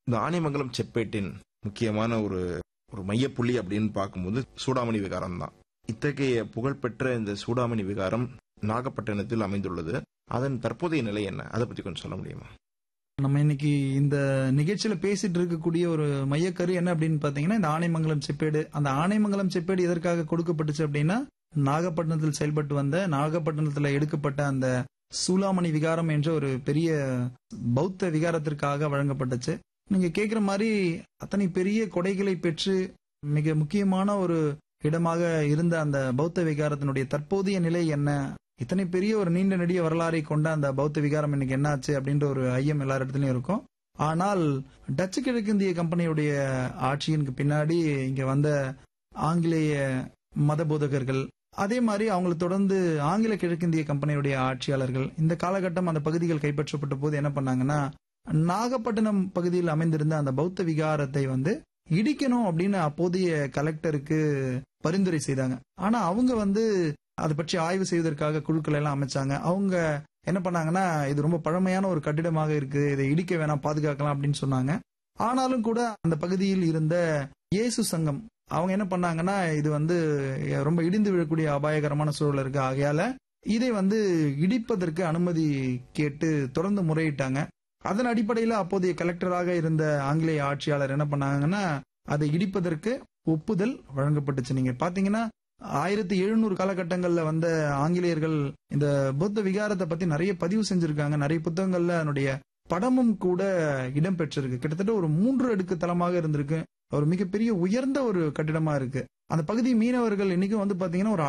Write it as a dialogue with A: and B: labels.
A: இந்த ஆனைமங்கலம் செப்பேட்டின் முக்கியமான ஒரு ஒரு மையப்புள்ளி அப்படின்னு பார்க்கும்போது சூடாமணி விகாரம் தான் இத்தகைய புகழ்பெற்ற இந்த சூடாமணி விகாரம் நாகப்பட்டினத்தில் அமைந்துள்ளது அதன் தற்போதைய நிலை என்ன அதை பத்தி கொஞ்சம் சொல்ல முடியுமா
B: நம்ம இன்னைக்கு இந்த நிகழ்ச்சியில பேசிட்டு இருக்கக்கூடிய ஒரு மையக்கரு என்ன அப்படின்னு பாத்தீங்கன்னா இந்த ஆனைமங்கலம் செப்பேடு அந்த ஆனைமங்கலம் செப்பேடு எதற்காக கொடுக்கப்பட்டுச்சு அப்படின்னா நாகப்பட்டினத்தில் செயல்பட்டு வந்த நாகப்பட்டினத்துல எடுக்கப்பட்ட அந்த சூலாமணி விகாரம் என்ற ஒரு பெரிய பௌத்த விகாரத்திற்காக வழங்கப்பட்டுச்சு நீங்க கேக்குற மாதிரி அத்தனை பெரிய கொடைகளை பெற்று மிக முக்கியமான ஒரு இடமாக இருந்த அந்த பௌத்த விகாரத்தினுடைய தற்போதைய நிலை என்ன இத்தனை பெரிய ஒரு நீண்ட நெடிய வரலாறை கொண்ட அந்த பௌத்த விகாரம் இன்னைக்கு என்னாச்சு அப்படின்ற ஒரு ஐயம் எல்லா இடத்துலயும் இருக்கும் ஆனால் டச்சு கிழக்கிந்திய கம்பெனியுடைய ஆட்சியினுக்கு பின்னாடி இங்க வந்த ஆங்கிலேய மத போதகர்கள் அதே மாதிரி அவங்களை தொடர்ந்து ஆங்கில கிழக்கிந்திய கம்பெனியுடைய ஆட்சியாளர்கள் இந்த காலகட்டம் அந்த பகுதிகள் கைப்பற்றப்பட்ட போது என்ன பண்ணாங்கன்னா நாகப்பட்டினம் பகுதியில் அமைந்திருந்த அந்த பௌத்த விகாரத்தை வந்து இடிக்கணும் அப்படின்னு அப்போதைய கலெக்டருக்கு பரிந்துரை செய்தாங்க ஆனா அவங்க வந்து அதை பற்றி ஆய்வு செய்வதற்காக குழுக்கள் எல்லாம் அமைச்சாங்க அவங்க என்ன பண்ணாங்கன்னா இது ரொம்ப பழமையான ஒரு கட்டிடமாக இருக்கு இதை இடிக்க வேணாம் பாதுகாக்கலாம் அப்படின்னு சொன்னாங்க ஆனாலும் கூட அந்த பகுதியில் இருந்த இயேசு சங்கம் அவங்க என்ன பண்ணாங்கன்னா இது வந்து ரொம்ப இடிந்து விழக்கூடிய அபாயகரமான சூழல் இருக்கு ஆகையால இதை வந்து இடிப்பதற்கு அனுமதி கேட்டு தொடர்ந்து முறையிட்டாங்க அதன் அடிப்படையில் அப்போதைய கலெக்டராக இருந்த ஆங்கிலேய ஆட்சியாளர் என்ன பண்ணாங்கன்னா அதை இடிப்பதற்கு ஒப்புதல் வழங்கப்பட்டுச்சு நீங்க பாத்தீங்கன்னா ஆயிரத்தி எழுநூறு காலகட்டங்கள்ல வந்த ஆங்கிலேயர்கள் இந்த புத்த விகாரத்தை பத்தி நிறைய பதிவு செஞ்சிருக்காங்க நிறைய புத்தகங்கள்ல அதனுடைய படமும் கூட இடம் பெற்றிருக்கு கிட்டத்தட்ட ஒரு மூன்று அடுக்கு தளமாக இருந்திருக்கு ஒரு மிகப்பெரிய உயர்ந்த ஒரு கட்டிடமா இருக்கு அந்த பகுதி மீனவர்கள் இன்னைக்கும் வந்து பாத்தீங்கன்னா ஒரு